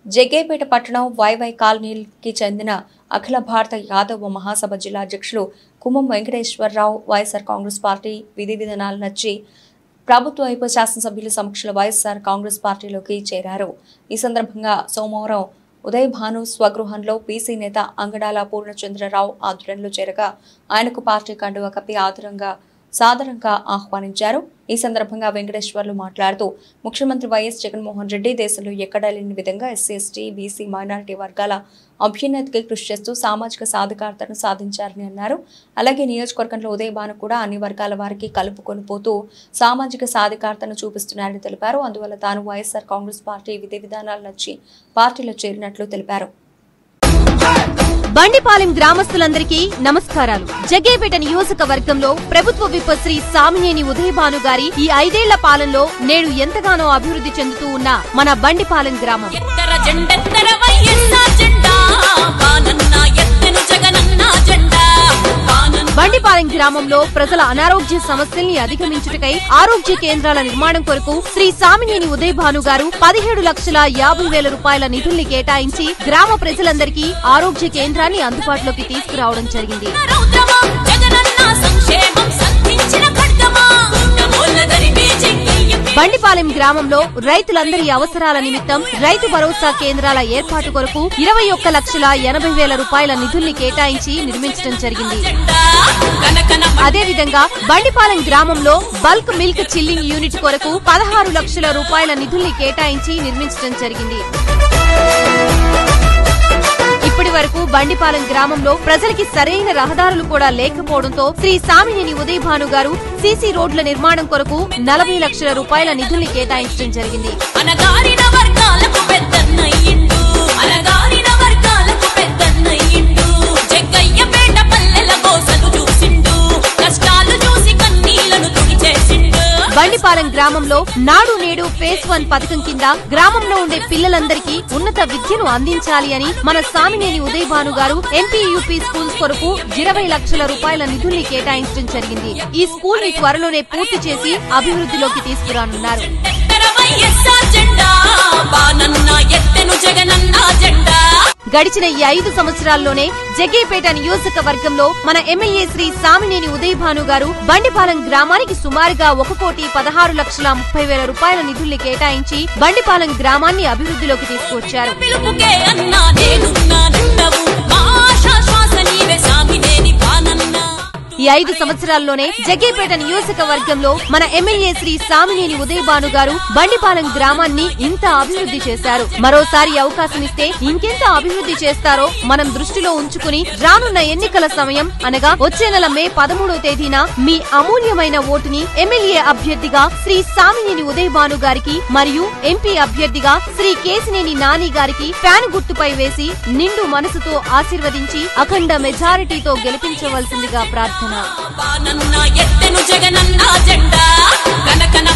జగ్గేపేట పట్టణం వైవై కాలనీకి చెందిన అఖిల భారత యాదవ మహాసభ జిల్లా అధ్యక్షులు Kummam Venkateswara Rao YSR Congress party విధి విధానాలు నచ్చి ప్రభుత్వ వైపు శాసనసభ్యుల సమక్షంలో వైఎస్ఆర్ కాంగ్రెస్ పార్టీలోకి చేరారు ఈ సందర్భంగా సోమవారం ఉదయ్ భాను స్వగృహంలో పీసీ నేత అంగడాల పూర్ణచంద్రరావు ఆధ్వర్యంలో చేరగా ఆయనకు పార్టీ కండువా కప్పి ఆదరంగా సాదరంగా ఆహ్వానించారు ఈ సందర్భంగా వెంకటేశ్వర్లు మాట్లాడుతూ ముఖ్యమంత్రి వైఎస్ జగన్మోహన్ రెడ్డి దేశంలో ఎక్కడా లేని విధంగా ఎస్సీ ఎస్టీ బీసీ మైనారిటీ వర్గాల అభ్యున్నతికి కృషి చేస్తూ సామాజిక సాధికారతను సాధించారని అన్నారు అలాగే నియోజకవర్గంలో ఉదయభాను కూడా అన్ని వర్గాల వారికి కలుపుకొని పోతూ సామాజిక సాధికారతను చూపిస్తున్నారని తెలిపారు అందువల్ల తాను వైఎస్ఆర్ కాంగ్రెస్ పార్టీ విధి విధానాలు నచ్చి పార్టీలో చేరినట్లు తెలిపారు బండిపాలెం గ్రామస్తులందరికీ నమస్కారాలు జగ్గేపేట నియోజకవర్గంలో ప్రభుత్వ విప్ శ్రీ సామినేని ఉదయభాను గారి ఈ ఐదేళ్ల పాలనలో నేడు ఎంతగానో అభివృద్ధి చెందుతూ ఉన్న మన బండిపాలెం గ్రామం ఎత్తర జెండెత్తర వైఎస్ఆర్ జెండా వానన్న ఎత్తెను జగనన్న జెండా వానన్న బండిపాలెం గ్రామంలో ప్రజల అనారోగ్య సమస్యల్ని అధిగమించుటకై ఆరోగ్య కేంద్రాల నిర్మాణం కొరకు శ్రీ సామినేని ఉదయభాను గారు పదిహేడు లక్షల యాభై వేల రూపాయల నిధుల్ని కేటాయించి గ్రామ ప్రజలందరికీ ఆరోగ్య కేంద్రాన్ని అందుబాటులోకి తీసుకురావడం జరిగింది రౌద్రమా జగనన్న సంక్షేమం సంధించిన ఖడ్గమా నమోల్లదరిమే చెయ్యి బండిపాలెం గ్రామంలో రైతులందరి అవసరాల నిమిత్తం రైతు భరోసా కేంద్రాల ఏర్పాటు కొరకు ఇరవై ఒక్క లక్షల ఎనభై వేల రూపాయల నిధుల్ని కేటాయించి నిర్మించడం జరిగింది జెండా కనకన అదేవిధంగా బండిపాలెం గ్రామంలో బల్క్ మిల్క్ చిల్లింగ్ యూనిట్ కొరకు పదహారు లక్షల రూపాయల నిధుల్ని కేటాయించి నిర్మించడం జరిగింది ఇప్పటి వరకు బండిపాలెం గ్రామంలో ప్రజలకి సరైన రహదారులు కూడా లేకపోవడంతో శ్రీ సామినేని ఉదయభాను గారు సీసీ రోడ్ల నిర్మాణం కొరకు నలభై లక్షల రూపాయల నిధుల్ని కేటాయించడం జరిగింది అనగారిన వర్గాలకు పెద్దన్నయ్యిండు అనగారిన వర్గాలకు పెద్దన్నయ్యిండు జగ్గయ్యపేట పల్లెల గోసలు చూసిండు కష్టాలు చూసి కన్నీళ్లను తుడిచేసిండు బండిపాలెం గ్రామంలో నాడు నేడు ఫేస్ వన్ పథకం కింద గ్రామంలో ఉండే పిల్లలందరికీ ఉన్నత విద్యను అందించాలి అని మన సామినేని ఉదయభాను గారు ఎంపీయూపీ స్కూల్స్ కొరకు ఇరవై లక్షల రూపాయల నిధుల్ని కేటాయించడం జరిగింది ఈ స్కూల్ ని త్వరలోనే పూర్తి చేసి అభివృద్ధిలోకి తీసుకురానున్నారు ఎత్తర వైఎస్ఆర్ జెండా బానన్న ఎత్తెను జగనన్న జెండా గడిచిన ఈ ఐదు సంవత్సరాల్లోనే జగ్గేపేట నియోజకవర్గంలో మన ఎమ్మెల్యే శ్రీ సామినేని ఉదయభాను గారు బండిపాలెం గ్రామానికి సుమారుగా ఒక కోటి పదహారు లక్షల ముప్పై వేల రూపాయల నిధుల్ని కేటాయించి బండిపాలెం గ్రామాన్ని అభివృద్ధిలోకి తీసుకువచ్చారు పిలుపుకే అన్నా నేనున్నానండవు మా ఆశా శ్వాస నీవే సామినేని బానన్న ఈ ఐదు సంవత్సరాల్లోనే జగ్గేపేట నియోజకవర్గంలో మన ఎమ్మెల్యే శ్రీ సామినేని ఉదయభాను గారు బండిపాలెం గ్రామాన్ని ఇంత అభివృద్ధి చేశారు మరోసారి అవకాశం ఇస్తే ఇంకెంత అభివృద్ధి చేస్తారో మనం దృష్టిలో ఉంచుకుని రానున్న ఎన్నికల సమయం అనగా వచ్చే నెల మే పదమూడవ తేదీన మీ అమూల్యమైన ఓటుని ఎమ్మెల్యే అభ్యర్థిగా శ్రీ సామినేని ఉదయభాను గారికి మరియు ఎంపీ అభ్యర్థిగా శ్రీ కేసినేని నాని గారికి ఫ్యాన్ గుర్తుపై వేసి నిండు మనసుతో ఆశీర్వదించి అఖండ మెజారిటీతో గెలిపించవలసిందిగా ప్రార్థన బానన్న ఎత్తెను జగనన్న జెండా కనకన